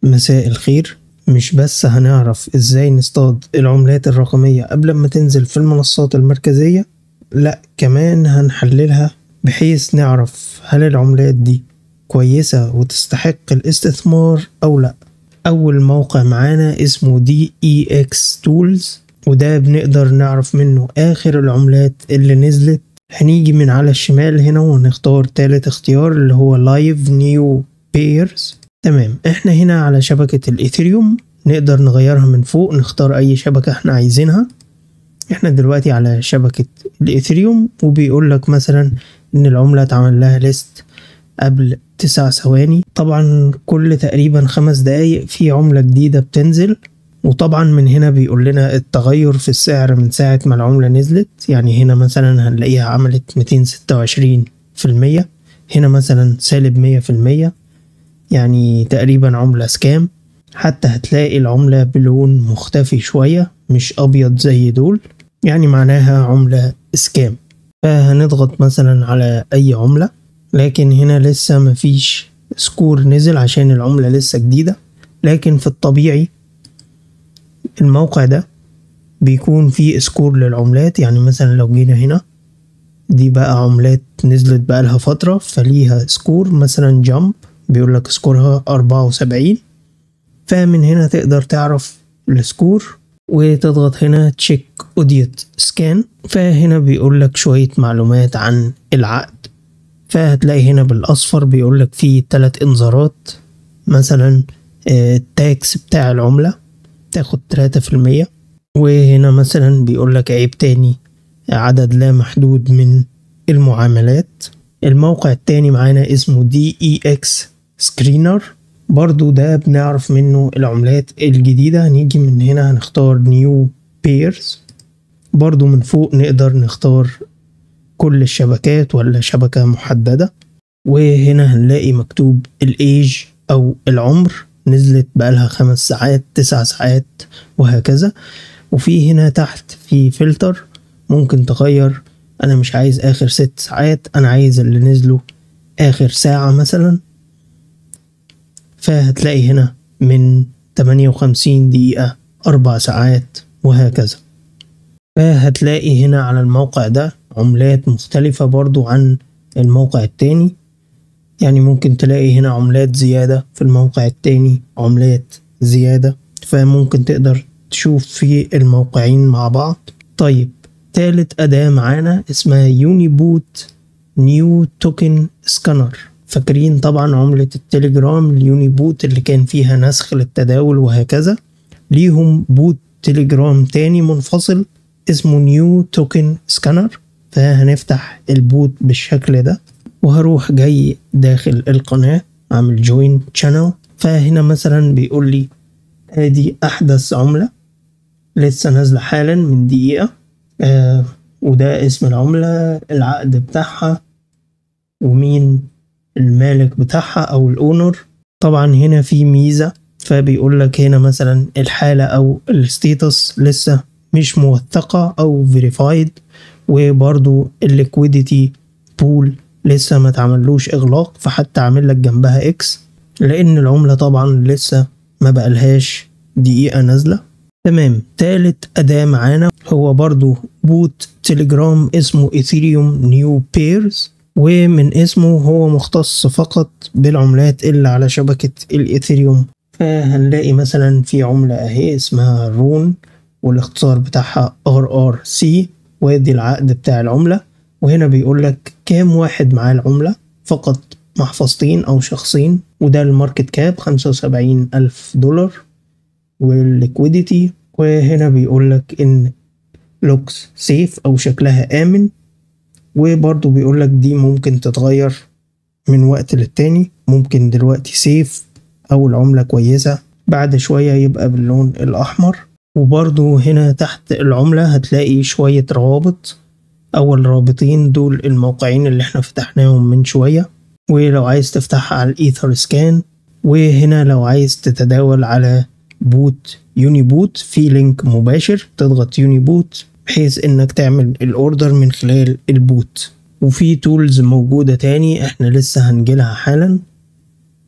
مساء الخير مش بس هنعرف ازاي نصطاد العملات الرقمية قبل ما تنزل في المنصات المركزية لا كمان هنحللها بحيث نعرف هل العملات دي كويسة وتستحق الاستثمار أو لأ أول موقع معانا اسمه دي اي اكس تولز وده بنقدر نعرف منه آخر العملات اللي نزلت هنيجي من على الشمال هنا ونختار تالت اختيار اللي هو لايف نيو بيرز تمام احنا هنا على شبكة الايثيريوم نقدر نغيرها من فوق نختار اي شبكة احنا عايزينها احنا دلوقتي على شبكة الايثيريوم وبيقول لك مثلا ان العملة اتعمل لها ليست قبل تسع ثواني طبعا كل تقريبا خمس دقايق في عملة جديدة بتنزل وطبعا من هنا بيقول لنا التغير في السعر من ساعة ما العملة نزلت يعني هنا مثلا هنلاقيها عملت 226 في المية هنا مثلا سالب مية في المية يعني تقريبا عملة سكام حتى هتلاقي العملة بلون مختفي شوية مش أبيض زي دول يعني معناها عملة سكام فهنضغط مثلا على أي عملة لكن هنا لسه مفيش سكور نزل عشان العملة لسه جديدة لكن في الطبيعي الموقع ده بيكون فيه سكور للعملات يعني مثلا لو جينا هنا دي بقى عملات نزلت بقالها فترة فليها سكور مثلا جامب بيقول لك سكورها أربعة وسبعين فمن هنا تقدر تعرف السكور وتضغط هنا تشيك اوديت سكان فهنا بيقول لك شوية معلومات عن العقد فهتلاقي هنا بالأصفر بيقول لك فيه تلات إنذارات مثلا التاكس بتاع العملة تاخد تلاتة في المية وهنا مثلا بيقول لك عيب تاني عدد لا محدود من المعاملات الموقع التاني معانا اسمه دي اي اكس سكرينر برضو ده بنعرف منه العملات الجديدة هنيجي من هنا هنختار نيو بيرز برضو من فوق نقدر نختار كل الشبكات ولا شبكة محددة وهنا هنلاقي مكتوب الايج او العمر نزلت بقالها خمس ساعات تسع ساعات وهكذا وفي هنا تحت في فلتر ممكن تغير انا مش عايز اخر ست ساعات انا عايز اللي نزلوا اخر ساعة مثلا فهتلاقي هنا من 58 دقيقة أربع ساعات وهكذا فهتلاقي هنا على الموقع ده عملات مختلفة برضو عن الموقع التاني يعني ممكن تلاقي هنا عملات زيادة في الموقع التاني عملات زيادة فممكن تقدر تشوف في الموقعين مع بعض طيب تالت أداة معانا اسمها يوني بوت نيو توكن سكانر فاكرين طبعا عملة التليجرام اليوني بوت اللي كان فيها نسخ للتداول وهكذا ليهم بوت تليجرام تاني منفصل اسمه نيو توكن سكانر فهنفتح البوت بالشكل ده وهروح جاي داخل القناة عامل جوين channel فهنا مثلا بيقول لي ادي احدث عملة لسه نازلة حالا من دقيقة آه وده اسم العملة العقد بتاعها ومين المالك بتاعها او الاونر طبعا هنا في ميزة فبيقول لك هنا مثلا الحالة او الستيتس لسه مش موثقة او فيريفايد وبرضو الليكويديتي بول لسه ما تعملوش اغلاق فحتى عامل لك جنبها اكس لان العملة طبعا لسه ما بقالهاش دقيقة نازلة تمام تالت أداة معانا هو برضو بوت تليجرام اسمه ايثيريوم نيو بيرز ومن اسمه هو مختص فقط بالعملات اللي على شبكة الايثيريوم فهنلاقي مثلا في عملة اهي اسمها رون والاختصار بتاعها ار ار سي وادي العقد بتاع العملة وهنا بيقول لك كام واحد معاه العملة فقط محفظتين أو شخصين وده الماركت كاب خمسة وسبعين ألف دولار والليكويديتي وهنا بيقول لك إن لوكس سيف أو شكلها آمن وبرضه بيقول لك دي ممكن تتغير من وقت للتاني ممكن دلوقتي سيف أو العملة كويسة بعد شوية يبقى باللون الأحمر وبرضه هنا تحت العملة هتلاقي شوية روابط أول رابطين دول الموقعين اللي احنا فتحناهم من شوية ولو عايز تفتحها على الإيثر سكان وهنا لو عايز تتداول على بوت يوني بوت في لينك مباشر تضغط يوني بوت بحيث انك تعمل الاوردر من خلال البوت وفي تولز موجودة تاني احنا لسه هنجيلها حالا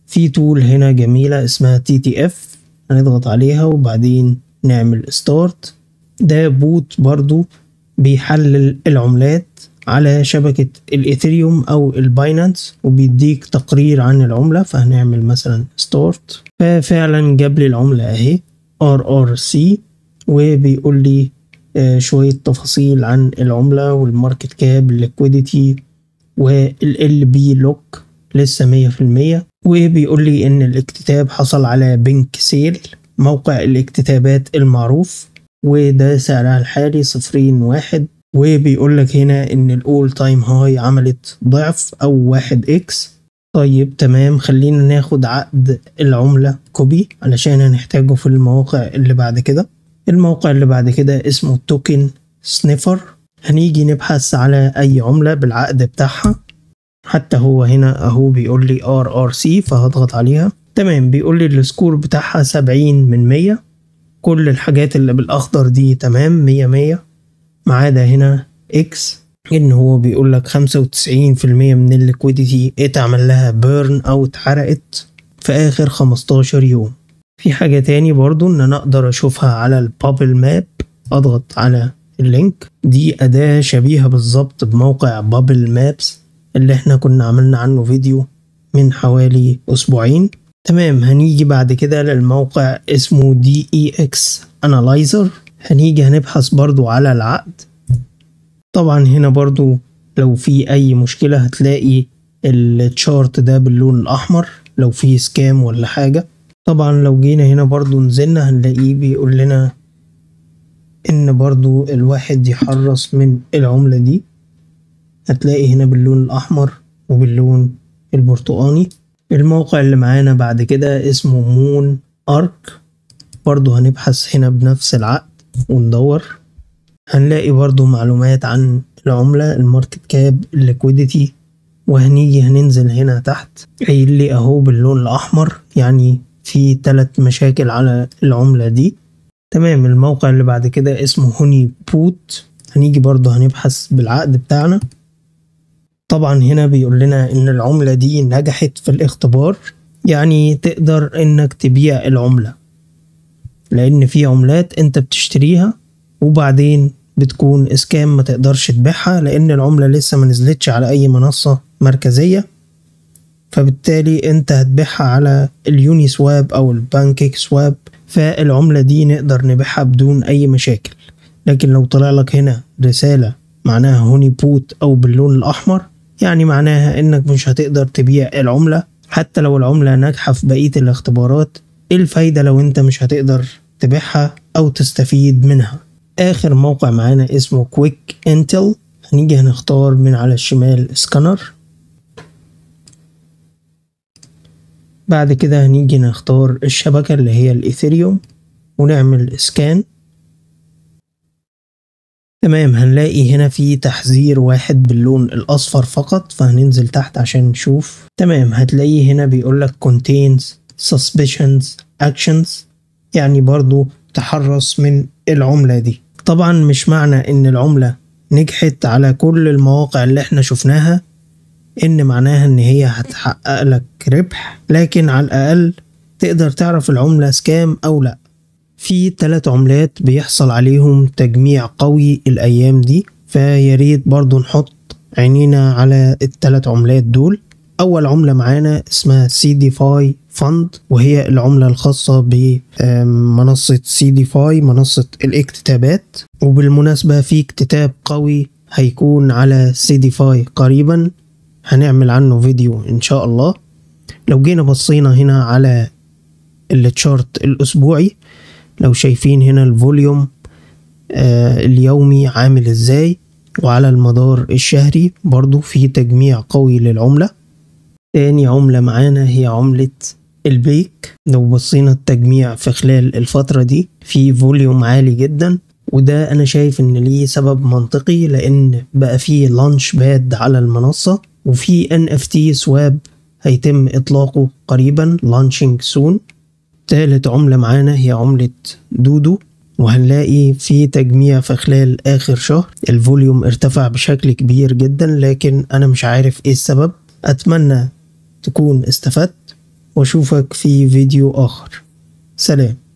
في تول هنا جميلة اسمها تي تي اف هنضغط عليها وبعدين نعمل ستارت ده بوت برضو بيحلل العملات على شبكة الإيثيريوم أو الباينانس وبيديك تقرير عن العملة فهنعمل مثلا ستارت ففعلا جاب لي العملة أهي ار ار سي وبيقول لي آه، شوية تفاصيل عن العملة والماركت كاب الليكويديتي والال بي لوك لسه مية في المية وبيقول لي إن الاكتتاب حصل على بنك سيل موقع الاكتتابات المعروف وده سعرها الحالي صفرين واحد وبيقول لك هنا ان الاول تايم هاي عملت ضعف او واحد اكس طيب تمام خلينا ناخد عقد العملة كوبي علشان هنحتاجه في المواقع اللي بعد كده الموقع اللي بعد كده اسمه توكن سنيفر هنيجي نبحث على اي عملة بالعقد بتاعها حتى هو هنا اهو بيقول لي ار ار سي فهضغط عليها تمام بيقول لي السكور بتاعها سبعين من مية كل الحاجات اللي بالاخضر دي تمام مية مية ما عدا هنا اكس ان هو بيقول لك خمسة وتسعين في المية من الليكويديتي اتعمل لها بيرن او اتحرقت في اخر خمستاشر يوم في حاجة تاني برضو ان انا اقدر اشوفها على البابل ماب اضغط على اللينك دي اداة شبيهة بالظبط بموقع بابل مابس اللي احنا كنا عملنا عنه فيديو من حوالي اسبوعين تمام هنيجي بعد كده للموقع اسمه دي اي اكس انالايزر هنيجي هنبحث برضو على العقد طبعا هنا برضو لو في اي مشكلة هتلاقي التشارت ده باللون الاحمر لو في سكام ولا حاجة طبعا لو جينا هنا برضو نزلنا هنلاقيه بيقول لنا ان برضو الواحد يحرص من العملة دي هتلاقي هنا باللون الاحمر وباللون البرتقاني الموقع اللي معانا بعد كده اسمه مون ارك برضو هنبحث هنا بنفس العقد وندور هنلاقي برضو معلومات عن العملة الماركت كاب الليكويديتي وهنيجي هننزل هنا تحت قايل لي اهو باللون الاحمر يعني في تلات مشاكل على العملة دي تمام الموقع اللي بعد كده اسمه هوني بوت هنيجي برضو هنبحث بالعقد بتاعنا طبعا هنا بيقول لنا ان العملة دي نجحت في الاختبار يعني تقدر انك تبيع العملة لان في عملات انت بتشتريها وبعدين بتكون اسكام ما تقدرش تبيعها لان العملة لسه ما نزلتش على اي منصة مركزية فبالتالي انت هتبيعها على اليوني سواب او البانكيك سواب فالعملة دي نقدر نبيعها بدون اي مشاكل لكن لو طلع لك هنا رسالة معناها هوني بوت او باللون الاحمر يعني معناها انك مش هتقدر تبيع العملة حتى لو العملة ناجحة في بقية الاختبارات ايه الفايدة لو انت مش هتقدر تبيعها او تستفيد منها اخر موقع معانا اسمه كويك انتل هنيجي هنختار من على الشمال سكانر بعد كده هنيجي نختار الشبكة اللي هي الايثيريوم ونعمل سكان تمام هنلاقي هنا في تحذير واحد باللون الأصفر فقط فهننزل تحت عشان نشوف تمام هتلاقيه هنا بيقولك contains suspicions actions يعني برضو تحرص من العملة دي طبعا مش معنى ان العملة نجحت على كل المواقع اللي احنا شفناها ان معناها ان هي هتحقق لك ربح لكن على الاقل تقدر تعرف العملة سكام او لا في تلات عملات بيحصل عليهم تجميع قوي الايام دي فياريت برضو نحط عينينا على التلات عملات دول اول عملة معانا اسمها سي دي فاي فند وهي العملة الخاصة بمنصة سي دي فاي منصة الاكتتابات وبالمناسبة في اكتتاب قوي هيكون على سي دي فاي قريبا هنعمل عنه فيديو ان شاء الله لو جينا بصينا هنا على التشارت الاسبوعي لو شايفين هنا الفوليوم آه اليومي عامل ازاي وعلى المدار الشهري برضو في تجميع قوي للعملة تاني عملة معانا هي عملة البيك لو بصينا التجميع في خلال الفترة دي في فوليوم عالي جدا وده انا شايف ان ليه سبب منطقي لان بقى فيه لانش باد على المنصة وفي NFT سواب هيتم اطلاقه قريبا لانشينج سون تالت عملة معانا هي عملة دودو وهنلاقي في تجميع في خلال آخر شهر الفوليوم ارتفع بشكل كبير جدا لكن أنا مش عارف إيه السبب أتمنى تكون استفدت واشوفك في فيديو اخر سلام